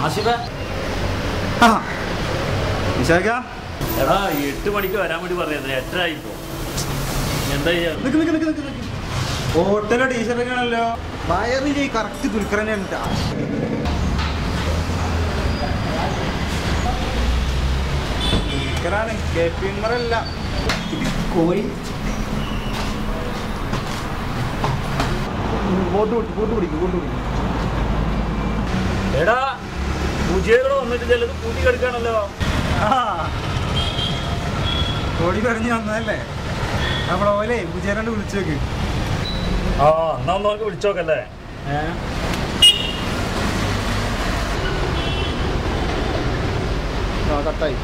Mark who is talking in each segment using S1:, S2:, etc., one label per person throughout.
S1: ആശിഫ
S2: വിശാഖ
S1: എടാ എട്ട് മണിക്ക് വരാൻ വേണ്ടി പറയുന്നത് എട്ടരായി ഇപ്പോ എന്താ ചെയ്യാ
S2: നിക്ക് നിക്ക് നിക്ക് നിക്ക് നിക്ക് ഹോട്ടലോ ടീഷർട്ടൊക്കെ ആണല്ലോ വയറിന് കറക്റ്റ് തുൽക്കറന്നെയാണ് ട്ടാ. തുൽക്കറാണ് കെപ്പിമറല്ല കോഴി വോട്ട് പിടിക്കും വോട്ട് പിടിക്കും വോട്ട് പിടിക്കും
S1: എടാ പൂജകൾ വന്നിട്ട് ചിലത് കൂട്ടി കിടക്കാണല്ലോ
S2: ആ കോടി പറഞ്ഞു വന്നതല്ലേ അപ്പോൾ ഓലെ വിജയനോട് വിളിച്ചു നോക്ക്
S1: ആ എന്നാ ഒന്ന് നമുക്ക് വിളിച്ചോക്കല്ലേ
S2: ഏഹ് ആ കട്ടായി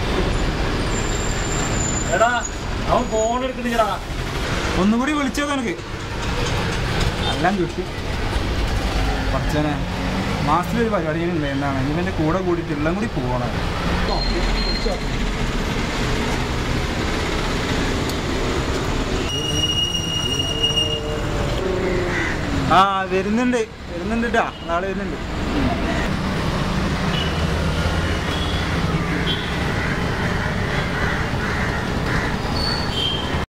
S1: എടാ അവൻ ഫോൺ എടുക്കുന്നില്ലടാ
S2: ഒന്നും കൂടി വിളിച്ചോ നിനക്ക് എല്ലാം കിട്ടി കുറച്ചനെ മാസത്തിലൊരു പരിപാടികളുണ്ട് എന്താണ് ഇവൻ്റെ കൂടെ കൂടിയിട്ട് എല്ലാം കൂടി പോകണം ആ വരുന്നുണ്ട് വരുന്നുണ്ട് കേട്ടാ നാളെ വരുന്നുണ്ട്